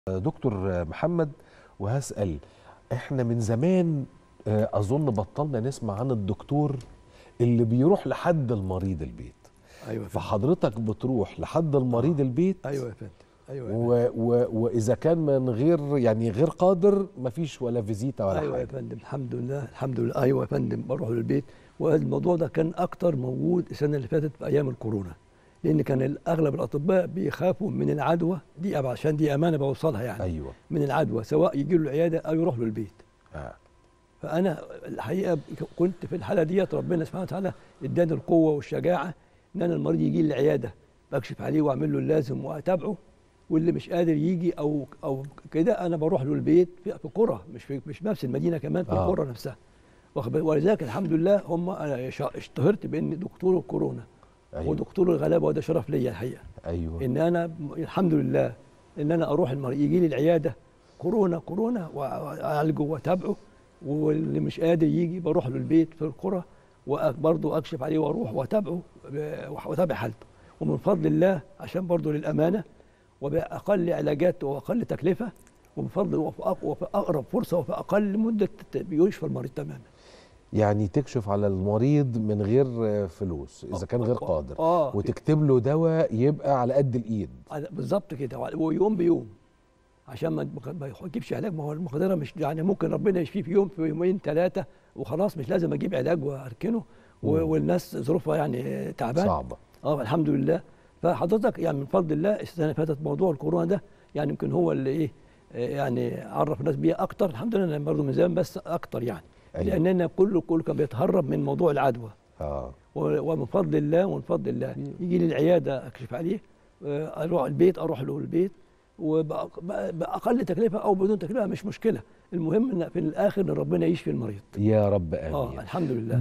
دكتور محمد وهسأل احنا من زمان آه، اظن بطلنا نسمع عن الدكتور اللي بيروح لحد المريض البيت ايوه يا فندم فحضرتك بتروح لحد المريض البيت ايوه يا فندم ايوه يا فندم. و و واذا كان من غير يعني غير قادر مفيش ولا فيزيتا ولا ايوه يا حاجه فندم الحمد لله الحمد لله ايوه يا فندم بروح للبيت والموضوع ده كان اكتر موجود السنه اللي فاتت في ايام الكورونا لان كان اغلب الاطباء بيخافوا من العدوى دي أبقى عشان دي امانه بوصلها يعني ايوه من العدوى سواء يجي له العياده او يروح له البيت آه. فانا الحقيقه كنت في الحاله ديت ربنا سبحانه وتعالى اداني القوه والشجاعه ان انا المريض يجي لي العياده بكشف عليه واعمل له اللازم واتابعه واللي مش قادر يجي او او كده انا بروح له البيت في في قرى مش في مش نفس المدينه كمان في آه. القرى نفسها واخد بالك؟ ولذلك الحمد لله هم انا شا- اشتهرت باني دكتور الكورونا ايوه ودكتور الغلابه وده شرف ليا الحقيقه ايوه ان انا م- الحمد لله ان انا اروح المريض يجي لي العياده كورونا كورونا واعالجه واتابعه واللي مش قادر يجي بروح له البيت في القرى وبرضه اكشف عليه واروح واتابعه ب- واتابع حالته ومن فضل الله عشان برضه للامانه وباقل علاجات واقل تكلفه ومن فضل وفي أق- وفي اقرب فرصه وفي اقل مده بيشفى المريض تماما يعني تكشف على المريض من غير آه، فلوس اذا كان غير قادر اه وتكتب له دواء يبقى على قد الايد على- بالظبط كده ويوم بيوم عشان ما ما يجيبش علاج ما هو المقدره مش يعني ممكن ربنا يشفيه في يوم في يومين ثلاثه وخلاص مش لازم اجيب علاج واركنه و- مم. والناس ظروفها يعني تعبان صعبه اه الحمد لله فحضرتك يعني من فضل الله السنه اللي فاتت موضوع الكورونا ده يعني يمكن هو اللي ايه آه، يعني عرف الناس بيه اكتر الحمد لله أنا برضه من زمان بس اكتر يعني أيوة. لاننا كله كله كان بيتهرب من موضوع العدوى اه و- ومن فضل الله ومن فضل الله يجي لي العياده اكشف عليه آه، اروح البيت اروح له البيت وباقل تكلفه او بدون تكلفه مش مشكله المهم ان في الاخر ان ربنا يشفي المريض يا رب اه امين الحمد لله